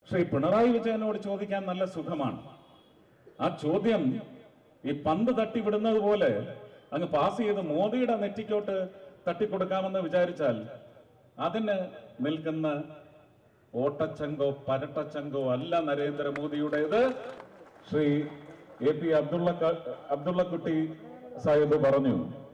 ശ്രീ പിണറായി വിജയനോട് ചോദിക്കാൻ നല്ല സുഖമാണ് ആ ചോദ്യം ഈ പന്ത് തട്ടിവിടുന്നത് പോലെ അങ്ങ് പാസ് ചെയ്ത് മോദിയുടെ നെറ്റിക്കോട്ട് തട്ടിക്കൊടുക്കാമെന്ന് വിചാരിച്ചാൽ അതിന് നിൽക്കുന്ന ഓട്ടച്ചങ്കോ പരട്ടച്ചങ്കോ അല്ല നരേന്ദ്രമോദിയുടേത് ശ്രീ എ പി അബ്ദുള്ള അബ്ദുള്ളക്കുട്ടി സാഹിബ് പറഞ്ഞു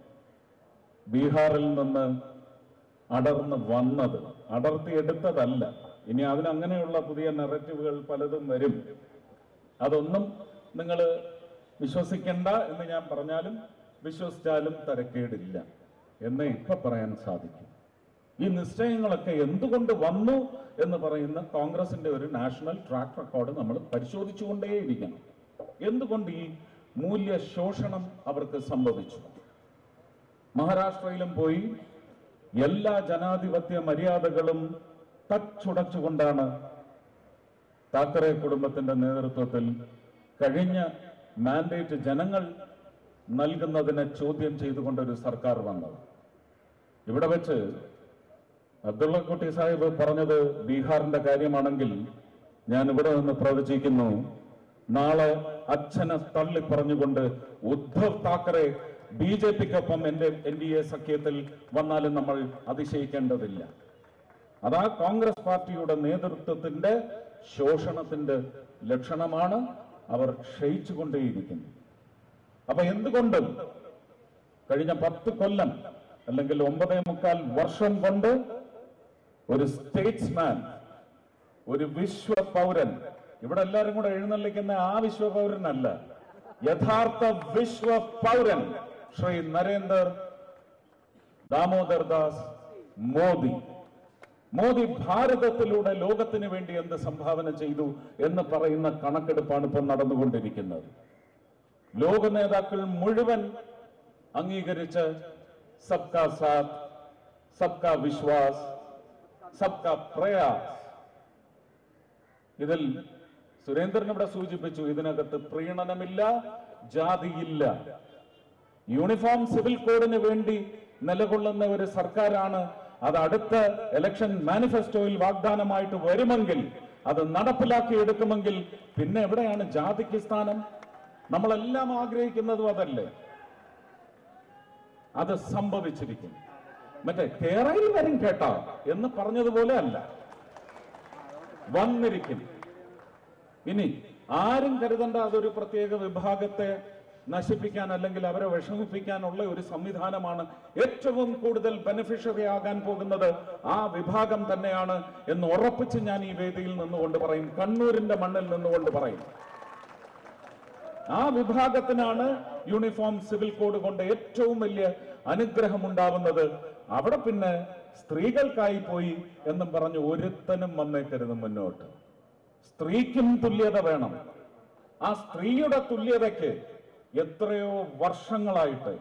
ബീഹാറിൽ നിന്ന് അടർന്ന് വന്നത് അടർത്തിയെടുത്തതല്ല ഇനി അതിനങ്ങനെയുള്ള പുതിയ നെററ്റീവുകൾ പലതും വരും അതൊന്നും നിങ്ങൾ വിശ്വസിക്കണ്ട എന്ന് ഞാൻ പറഞ്ഞാലും വിശ്വസിച്ചാലും തരക്കേടില്ല എന്ന് ഇപ്പൊ പറയാൻ സാധിക്കും ഈ നിശ്ചയങ്ങളൊക്കെ എന്തുകൊണ്ട് വന്നു എന്ന് പറയുന്ന കോൺഗ്രസിന്റെ ഒരു നാഷണൽ ട്രാക്ക് റെക്കോർഡ് നമ്മൾ പരിശോധിച്ചുകൊണ്ടേയിരിക്കണം എന്തുകൊണ്ട് ഈ മൂല്യ ശോഷണം അവർക്ക് സംഭവിച്ചു മഹാരാഷ്ട്രയിലും പോയി എല്ലാ ജനാധിപത്യ മര്യാദകളും തച്ചുടച്ചുകൊണ്ടാണ് താക്കറെ കുടുംബത്തിന്റെ നേതൃത്വത്തിൽ കഴിഞ്ഞ മാൻഡേറ്റ് ജനങ്ങൾ നൽകുന്നതിനെ ചോദ്യം ചെയ്തുകൊണ്ടൊരു സർക്കാർ വന്നത് ഇവിടെ വെച്ച് അബ്ദുള്ളക്കുട്ടി സാഹിബ് പറഞ്ഞത് ബീഹാറിന്റെ കാര്യമാണെങ്കിൽ ഞാൻ ഇവിടെ നിന്ന് പ്രവചിക്കുന്നു നാളെ അച്ഛനെ തള്ളി പറഞ്ഞുകൊണ്ട് ഉദ്ധവ് താക്കറെ ബി ജെ പിക്കൊപ്പം എന്റെ എൻ ഡി എ സഖ്യത്തിൽ വന്നാലും നമ്മൾ അതിശയിക്കേണ്ടതില്ല അതാ കോൺഗ്രസ് പാർട്ടിയുടെ നേതൃത്വത്തിന്റെ ശോഷണത്തിന്റെ ലക്ഷണമാണ് അവർ ക്ഷയിച്ചുകൊണ്ടേയിരിക്കുന്നു അപ്പൊ എന്തുകൊണ്ടും കഴിഞ്ഞ പത്ത് കൊല്ലം അല്ലെങ്കിൽ ഒമ്പതേ മുക്കാൽ വർഷം കൊണ്ട് ഒരു സ്റ്റേറ്റ്സ്മാൻ ഒരു വിശ്വ പൗരൻ ഇവിടെ എല്ലാവരും കൂടെ എഴുന്നള്ളിക്കുന്ന ആ വിശ്വ പൗരനല്ല യഥാർത്ഥ വിശ്വ പൗരൻ ശ്രീ നരേന്ദർ ദാമോദർ ദാസ് മോദി മോദി ഭാരതത്തിലൂടെ ലോകത്തിന് വേണ്ടി എന്ത് സംഭാവന ചെയ്തു എന്ന് പറയുന്ന കണക്കെടുപ്പാണ് ഇപ്പം നടന്നുകൊണ്ടിരിക്കുന്നത് ലോക നേതാക്കൾ മുഴുവൻ അംഗീകരിച്ച സബ്കാ സാത്ത് സബ്കാ വിശ്വാസ് സബ്കാ പ്രയാസ് ഇതിൽ സുരേന്ദ്രൻ ഇവിടെ സൂചിപ്പിച്ചു ഇതിനകത്ത് പ്രീണനമില്ല ജാതിയില്ല യൂണിഫോം സിവിൽ കോഡിന് വേണ്ടി നിലകൊള്ളുന്ന ഒരു സർക്കാരാണ് അത് അടുത്ത ഇലക്ഷൻ മാനിഫെസ്റ്റോയിൽ വാഗ്ദാനമായിട്ട് വരുമെങ്കിൽ അത് നടപ്പിലാക്കി എടുക്കുമെങ്കിൽ പിന്നെ എവിടെയാണ് ജാതിക്ക് സ്ഥാനം നമ്മളെല്ലാം ആഗ്രഹിക്കുന്നതും അതല്ലേ അത് സംഭവിച്ചിരിക്കും മറ്റേ കേരളയിൽ വരും കേട്ടോ എന്ന് പറഞ്ഞതുപോലെ അല്ല വന്നിരിക്കും ഇനി ആരും കരുതണ്ട അതൊരു പ്രത്യേക വിഭാഗത്തെ നശിപ്പിക്കാൻ അല്ലെങ്കിൽ അവരെ വിഷമിപ്പിക്കാനുള്ള ഒരു സംവിധാനമാണ് ഏറ്റവും കൂടുതൽ ബെനിഫിഷ്യറി ആകാൻ പോകുന്നത് ആ വിഭാഗം തന്നെയാണ് എന്ന് ഉറപ്പിച്ച് ഞാൻ ഈ വേദിയിൽ നിന്നുകൊണ്ട് പറയും കണ്ണൂരിന്റെ മണ്ണിൽ നിന്നുകൊണ്ട് പറയും ആ വിഭാഗത്തിനാണ് യൂണിഫോം സിവിൽ കോഡ് കൊണ്ട് ഏറ്റവും വലിയ അനുഗ്രഹം ഉണ്ടാവുന്നത് അവിടെ പിന്നെ സ്ത്രീകൾക്കായി പോയി എന്നും പറഞ്ഞ് ഒരുത്തനും വന്നേക്കരുത് മുന്നോട്ട് സ്ത്രീക്കും തുല്യത വേണം ആ സ്ത്രീയുടെ തുല്യതയ്ക്ക് എത്രയോ വർഷങ്ങളായിട്ട്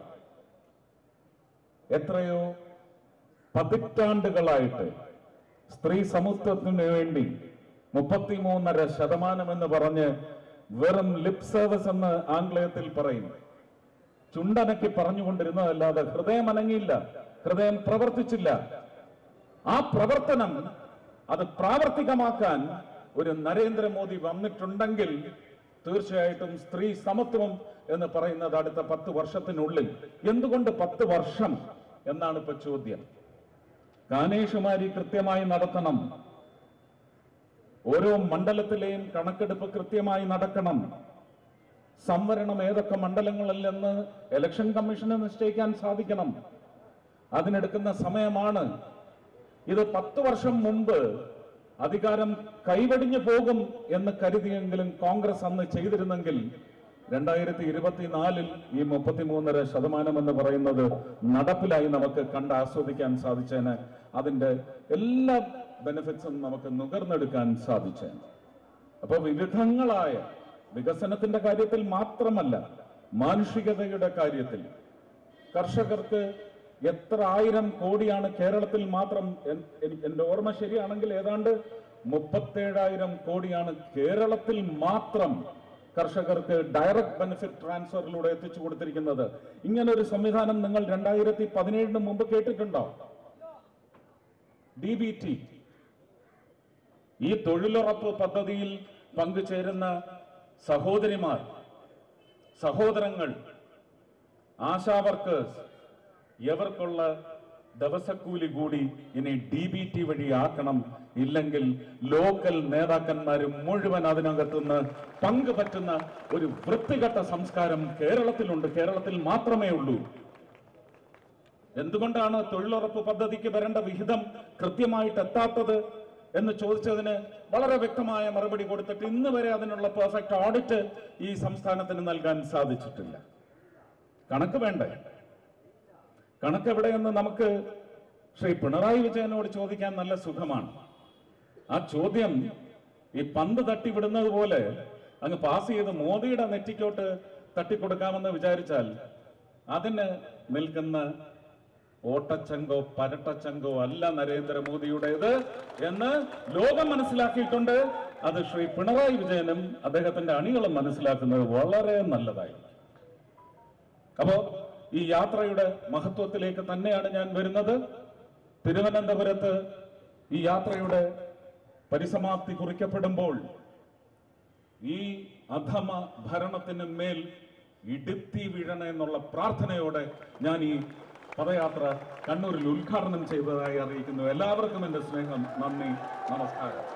എത്രയോ പതിറ്റാണ്ടുകളായിട്ട് സ്ത്രീ സമത്വത്തിന് വേണ്ടി മുപ്പത്തിമൂന്നര ശതമാനം എന്ന് പറഞ്ഞ് വെറും ലിപ് സർവീസ് എന്ന് ആംഗ്ലേയത്തിൽ പറയും ചുണ്ടനക്കി പറഞ്ഞുകൊണ്ടിരുന്നതല്ലാതെ ഹൃദയം അനങ്ങിയില്ല ഹൃദയം പ്രവർത്തിച്ചില്ല ആ പ്രവർത്തനം അത് പ്രാവർത്തികമാക്കാൻ ഒരു നരേന്ദ്രമോദി വന്നിട്ടുണ്ടെങ്കിൽ തീർച്ചയായിട്ടും സ്ത്രീ സമത്വം എന്ന് പറയുന്നത് അടുത്ത പത്ത് വർഷത്തിനുള്ളിൽ എന്തുകൊണ്ട് പത്ത് വർഷം എന്നാണ് ഇപ്പൊ ചോദ്യം ഗാനേഷുമാരി കൃത്യമായി നടത്തണം ഓരോ മണ്ഡലത്തിലെയും കണക്കെടുപ്പ് കൃത്യമായി നടക്കണം സംവരണം ഏതൊക്കെ മണ്ഡലങ്ങളിലെന്ന് ഇലക്ഷൻ കമ്മീഷന് നിശ്ചയിക്കാൻ സാധിക്കണം അതിനെടുക്കുന്ന സമയമാണ് ഇത് പത്ത് വർഷം മുമ്പ് അധികാരം കൈവടിഞ്ഞു പോകും എന്ന് കരുതിയെങ്കിലും കോൺഗ്രസ് അന്ന് ചെയ്തിരുന്നെങ്കിൽ രണ്ടായിരത്തി ഇരുപത്തിനാലിൽ ഈ മുപ്പത്തിമൂന്നര ശതമാനം എന്ന് പറയുന്നത് നടപ്പിലായി നമുക്ക് കണ്ട് ആസ്വദിക്കാൻ സാധിച്ചേന് അതിന്റെ എല്ലാ ബെനിഫിറ്റ്സും നമുക്ക് നുകർന്നെടുക്കാൻ സാധിച്ചേന് അപ്പൊ വിവിധങ്ങളായ വികസനത്തിന്റെ കാര്യത്തിൽ മാത്രമല്ല മാനുഷികതയുടെ കാര്യത്തിൽ കർഷകർക്ക് എത്ര ആയിരം കോടിയാണ് കേരളത്തിൽ മാത്രം എൻ- എനിക്ക് എന്റെ ഓർമ്മ ശരിയാണെങ്കിൽ ഏതാണ്ട് മുപ്പത്തേഴായിരം കോടിയാണ് കേരളത്തിൽ മാത്രം കർഷകർക്ക് ഡയറക്റ്റ് ബെനിഫിറ്റ് ട്രാൻസ്ഫറിലൂടെ എത്തിച്ചു കൊടുത്തിരിക്കുന്നത് ഇങ്ങനെ ഒരു സംവിധാനം നിങ്ങൾ രണ്ടായിരത്തി പതിനേഴിന് മുമ്പ് കേട്ടിട്ടുണ്ടോ ഡി ബി ടി ഈ തൊഴിലുറപ്പ് പദ്ധതിയിൽ പങ്കുചേരുന്ന സഹോദരിമാർ സഹോദരങ്ങൾ ആശാ വർക്കേഴ്സ് ഇവർക്കുള്ള ദിവസക്കൂലി കൂടി ഇനി ഡി ബി ടി വഴി ആക്കണം ഇല്ലെങ്കിൽ ലോക്കൽ നേതാക്കന്മാർ മുഴുവൻ അതിനകത്തുനിന്ന് പങ്കുപറ്റുന്ന ഒരു വൃത്തികെട്ട സംസ്കാരം കേരളത്തിലുണ്ട് കേരളത്തിൽ മാത്രമേ ഉള്ളൂ എന്തുകൊണ്ടാണ് തൊഴിലുറപ്പ് പദ്ധതിക്ക് വരേണ്ട വിഹിതം കൃത്യമായിട്ട് എത്താത്തത് എന്ന് ചോദിച്ചതിന് വളരെ വ്യക്തമായ മറുപടി കൊടുത്തിട്ട് ഇന്ന് വരെ അതിനുള്ള പെർഫെക്റ്റ് ഓഡിറ്റ് ഈ സംസ്ഥാനത്തിന് നൽകാൻ സാധിച്ചിട്ടില്ല കണക്ക് വേണ്ടേ കണക്ക് എവിടെയെന്ന് നമുക്ക് ശ്രീ പിണറായി വിജയനോട് ചോദിക്കാൻ നല്ല സുഖമാണ് ആ ചോദ്യം ഈ പന്ത് തട്ടിവിടുന്നത് പോലെ അങ്ങ് പാസ് ചെയ്ത് മോദിയുടെ നെറ്റിക്കോട്ട് തട്ടിക്കൊടുക്കാമെന്ന് വിചാരിച്ചാൽ അതിന് നിൽക്കുന്ന ഓട്ടച്ചങ്കോ പരട്ടച്ചങ്കോ അല്ല നരേന്ദ്രമോദിയുടേത് എന്ന് ലോകം മനസ്സിലാക്കിയിട്ടുണ്ട് അത് ശ്രീ പിണറായി വിജയനും അദ്ദേഹത്തിന്റെ അണികളും മനസ്സിലാക്കുന്നത് വളരെ നല്ലതായിരിക്കും അപ്പോ ഈ യാത്രയുടെ മഹത്വത്തിലേക്ക് തന്നെയാണ് ഞാൻ വരുന്നത് തിരുവനന്തപുരത്ത് ഈ യാത്രയുടെ പരിസമാപ്തി കുറിക്കപ്പെടുമ്പോൾ ഈ അധമ ഭരണത്തിന് മേൽ ഇടുത്തി വീഴണ എന്നുള്ള പ്രാർത്ഥനയോടെ ഞാൻ ഈ പദയാത്ര കണ്ണൂരിൽ ഉദ്ഘാടനം ചെയ്തതായി അറിയിക്കുന്നു എല്ലാവർക്കും എന്റെ സ്നേഹം നന്ദി നമസ്കാരം